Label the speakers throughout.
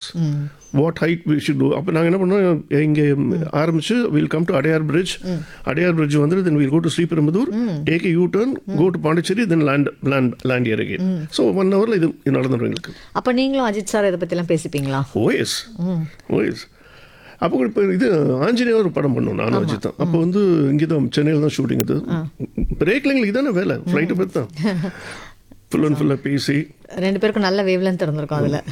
Speaker 1: what hide we should do அப்போ நாங்கள் என்ன பண்ணோம் இங்கே ஆரம்பிச்சு will come to Adyar bridge Adyar bridge வந்து then will go to Sriperumbudur take U turn go to Pondicherry then land land land here again so one ஹவரில் இது இது நடந்துடும் எங்களுக்கு
Speaker 2: அப்ப நீங்களும் அஜித் சார் இதை பத்திலாம் பேசிப்பீங்களா
Speaker 1: ஓஎஸ் ஓஎஸ் அப்போ கூட இப்போ இது ஆஞ்சநேயர் ஒரு படம் பண்ணோம் நானும் அஜித் தான் அப்போ வந்து இங்கே தான் சென்னையில் தான் ஷூட்டிங் இது பிரேக்லிங்களுக்கு இதானே வேலை ஃப்ளைட்டை பற்றி தான் ஃபுல் அண்ட் ஃபுல்லாக பேசி
Speaker 2: ரெண்டு பேருக்கும் நல்ல வேவ்லன்னு திறந்திருக்கும் அதுல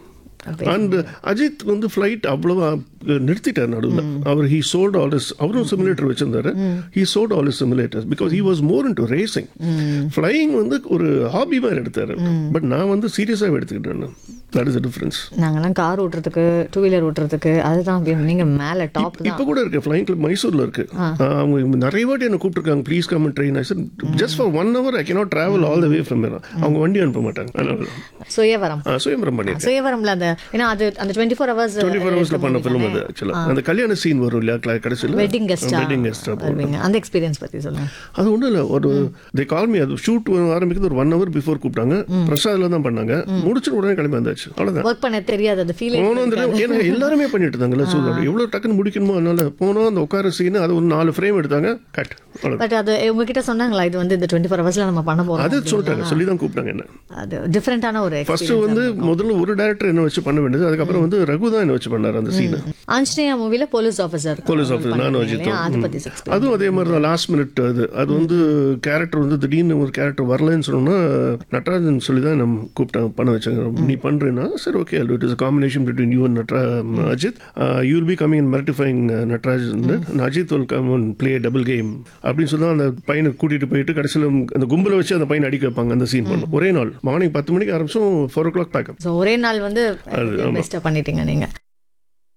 Speaker 1: அண்ட் அஜித் வந்து ஃப்ளைட் அவ்வளவா நிறுத்திட்டார் நடுவில் அவர் ஹி சோல்ட் ஆல் இஸ் அவரும் சிமுலேட்டர் வச்சிருந்தாரு he sold all his simulators because he was more into racing flying வந்து ஒரு ஹாபி மாதிரி எடுத்தாரு பட் நான் வந்து சீரியஸாக எடுத்துக்கிட்டேன் தட் இஸ் டிஃபரன்ஸ்
Speaker 2: நாங்கெல்லாம் கார் ஓட்டுறதுக்கு டூ வீலர் ஓட்டுறதுக்கு அதுதான் வே- நீங்க மேல டாப் தான்
Speaker 1: இப்போ கூட இருக்கு ஃப்ளைங் கிளப் மைசூர்ல இருக்கு அவங்க நிறைய வாட்டி என்ன கூப்பிட்டுருக்காங்க please come train sir just for one hour I cannot travel all the way from அவங்க வண்டி அனுப்ப மாட்டாங்க அதனால
Speaker 2: சுயவரம்
Speaker 1: ஆ, சுயம்பரம் பண்ணியிருக்கேன்
Speaker 2: சுயவரம்ல அந்த ஏன்னா அது அந்த twenty four hours
Speaker 1: twenty four ஹவர்ஸ்ல பண்ண ஃபிலிம் அது ஆக்சுவலாக அந்த கல்யாண சீன் வரும் இல்லையா cla- கடைசியில்
Speaker 2: வெட்டிங் கெஸ்டா
Speaker 1: வெட்டிங் கெஸ்ட்
Speaker 2: அந்த எக்ஸ்பீரியன்ஸ் பத்தி சொல்லுங்க
Speaker 1: அது ஒன்றும் இல்லை ஒரு தே கால் மீ அது ஷூட் ஆரம்பிக்கிறது ஒரு ஒன் ஹவர் பிஃபோர் கூப்பிட்டாங்க பிரசாதில் தான் பண்ணாங்க முடிச்சு உடனே கிளம்பி வந்தாச்சு அவ்வளோதான்
Speaker 2: ஒர்க் பண்ண தெரியாது அந்த ஃபீலிங்
Speaker 1: போனோம் அந்த ஏன்னா எல்லாருமே பண்ணிட்டு இருந்தாங்கல்ல ஸோ எவ்வளோ டக்குன்னு முடிக்கணுமோ அதனால போனோம் அந்த உட்கார சீன் அது ஒரு நாலு ஃப்ரேம் எடுத்தாங்க கட் அவ்வளோதான்
Speaker 2: பட் அது உங்ககிட்ட சொன்னாங்களா இது வந்து இந்த டுவெண்ட்டி ஃபோர் ஹவர்ஸ்ல நம்ம பண்ண போறோம்
Speaker 1: அது சொல்லிட்டாங்க சொல்லி தான் கூப்பிட்டாங்க என்ன
Speaker 2: அது டிஃப்ரெண்டான ஒரு
Speaker 1: ஃபர்ஸ்ட் வந்து முதல்ல ஒரு டேரக்டர் என்ன வச்சு பண்ண வேண்டியது அதுக்கப்புறம் வந்து ரகு தான் என்ன வச்சு பண்ணார் அந்த சீனை
Speaker 2: ஆஞ்சநேயா மூவில போலீஸ் ஆஃபீஸர்
Speaker 1: போலீஸ் ஆஃபீஸ் நானும் அஜித்
Speaker 2: அது பத்தி six
Speaker 1: அதுவும் அதே மாதிரி தான் லாஸ்ட் மினிட் அது அது வந்து கேரக்டர் வந்து திடீர்னு ஒரு கேரக்டர் வரலன்னு சொன்னோம்னா நட்ராஜன் சொல்லி தான் நம்ம கூப்பிட்டாங்க பண்ண வச்சாங்க நீ பண்றேன்னா சரி okay it is combination between you and Natra Ajith you will be coming and மெரிட்டிஃபைங் Natarajan Ajith will come and play double game அப்படின்னு சொல்லி அந்த பையனை கூட்டிட்டு போயிட்டு கடைசியில் அந்த கும்பலை வச்சு அந்த பையனை அடிக்க வைப்பாங்க அந்த சீன் பண்ணும் ஒரே நாள் மார்னிங் பத்து மணிக்கு ஆரம்பிச்சோம் four o'clock pack up
Speaker 2: so ஒரே நாள் வந்து பெஸ்ட்டாக பண்ணிட்டீங்க நீங்க